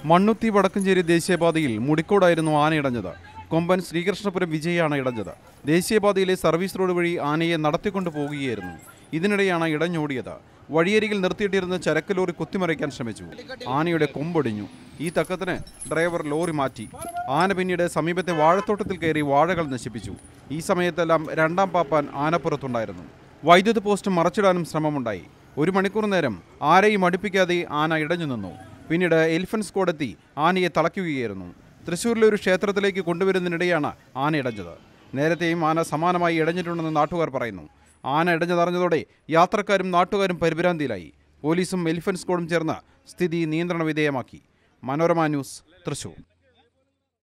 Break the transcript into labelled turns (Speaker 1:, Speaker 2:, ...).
Speaker 1: മണ്ണുത്തി വടക്കഞ്ചേരി ദേശീയപാതയിൽ മുടിക്കോടായിരുന്നു ആന ഇടഞ്ഞത് കൊമ്പൻ ശ്രീകൃഷ്ണപുരം വിജയാണ് ഇടഞ്ഞത് ദേശീയപാതയിലെ സർവീസ് റോഡ് വഴി ആനയെ നടത്തിക്കൊണ്ടു പോകുകയായിരുന്നു ഇതിനിടെയാണ് ഇടഞ്ഞോടിയത് വഴിയരികിൽ നിർത്തിയിട്ടിരുന്ന ചരക്ക് ലോറി കുത്തിമറിക്കാൻ ശ്രമിച്ചു ആനയുടെ കൊമ്പൊടിഞ്ഞു ഈ തക്കത്തിന് ഡ്രൈവർ ലോറി മാറ്റി ആന പിന്നീട് സമീപത്തെ വാഴത്തോട്ടത്തിൽ കയറി വാഴകൾ നശിപ്പിച്ചു ഈ സമയത്തെല്ലാം രണ്ടാം പാപ്പാൻ ആനപ്പുറത്തുണ്ടായിരുന്നു വൈദ്യുത പോസ്റ്റ് മറച്ചിടാനും ശ്രമമുണ്ടായി ഒരു മണിക്കൂർ നേരം ആരെയും അടുപ്പിക്കാതെ ആന ഇടഞ്ഞു നിന്നു പിന്നീട് എലിഫന്റ് സ്ക്വാഡ് എത്തി ആനയെ തളയ്ക്കുകയായിരുന്നു തൃശ്ശൂരിലെ ഒരു ക്ഷേത്രത്തിലേക്ക് കൊണ്ടുവരുന്നതിനിടെയാണ് ആന ഇടഞ്ഞത് നേരത്തെയും ആന സമാനമായി ഇടഞ്ഞിട്ടുണ്ടെന്ന് നാട്ടുകാർ പറയുന്നു ആന ഇടഞ്ഞതറിഞ്ഞതോടെ യാത്രക്കാരും നാട്ടുകാരും പരിഭ്രാന്തിയിലായി പോലീസും എലിഫന്റ് സ്ക്വാഡും ചേർന്ന് സ്ഥിതി നിയന്ത്രണ വിധേയമാക്കി മനോരമ ന്യൂസ് തൃശ്ശൂർ